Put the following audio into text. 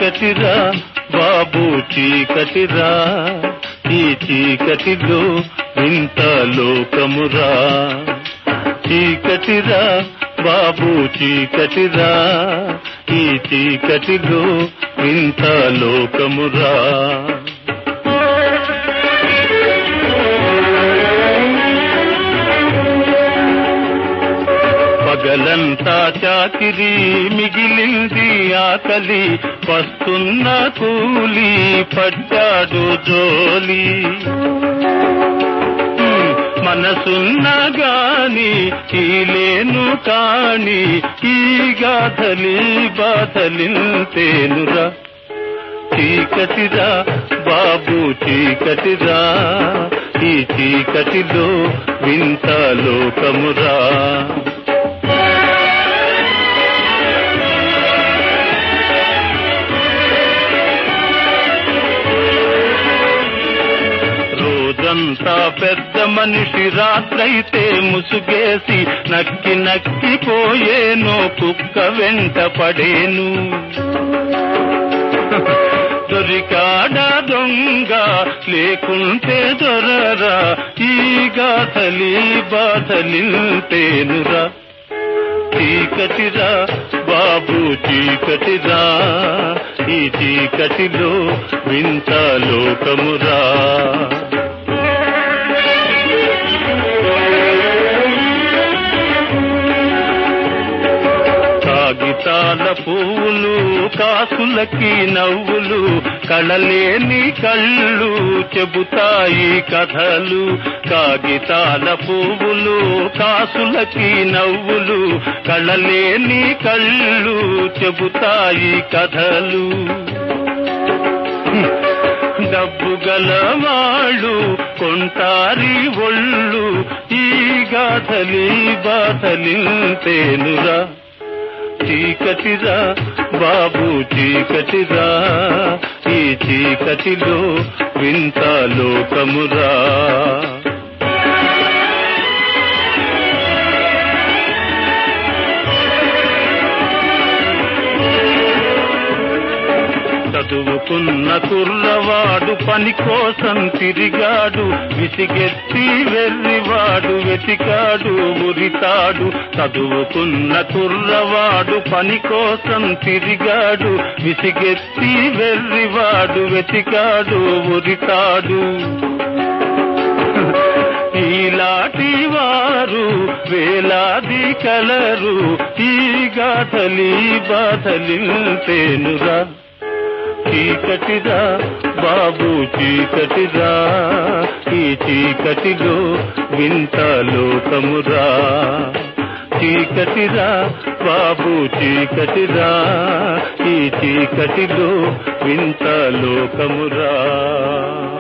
చీకటిరా బాబు చీకటిరా ఈ చీకటిలో వింత లోకమురా చీకటిరా బాబు చీకటిరా ఈ చీకటిలో వింత లోకమురా పగలంతా చాకిరి మిగిలింది ఆకలి వస్తున్న కూలి పట్టాడు జోలి హ్మ్, మనసున్న గాని ఈలేను కాని ఈ గాథలి బాధలింతేనురా చీకటిరా బాబు చీకటిరా ఈ చీకటిలో వింత లోకమురా రోజంతా పెద్ద మనిషి రాత్రైతే ముసుగేసి నక్కి నక్కి పోయేనో కుక్క వెంట పడేను దొరికాడా దొంగ లేకుంటే దొరరా ఈ గాథలి బాధలింతేనురా చీకటిరా బాబు చీకటిరా ఈ చీకటిలో వింత లోకమురా కాగితాల పువ్వులు కాసులకి నవ్వులు కళలేని కళ్ళు చెబుతాయి కథలు కాగితాల పువ్వులు కాసులకి నవ్వులు కళలేని కళ్ళు చెబుతాయి కథలు డబ్బు గలవాళ్ళు కొంటారి ఒళ్ళు ఈ గాథలి బాధలింతేనురా చీకటిరా బాబు చీకటిరా ఈ చీకటిలో వింత లోకమురా చదువుకున్న కుర్రవాడు పని కోసం తిరిగాడు విసిగెత్తి వెర్రివాడు వెతికాడు ఉరితాడు చదువుకున్న కుర్రవాడు పని కోసం తిరిగాడు విసిగెత్తి వెర్రివాడు వెతికాడు ఉరితాడు ఈలాంటి వారు వేలాది కలరు ఈ గాథలి బాధలింతేనురా చీకటిరా బాబు చీకటిరా ఈ చీకటిలో వింత లోకమురా చీకటిరా బాబు చీకటిరా ఈ చీకటిలో వింత లోకమురా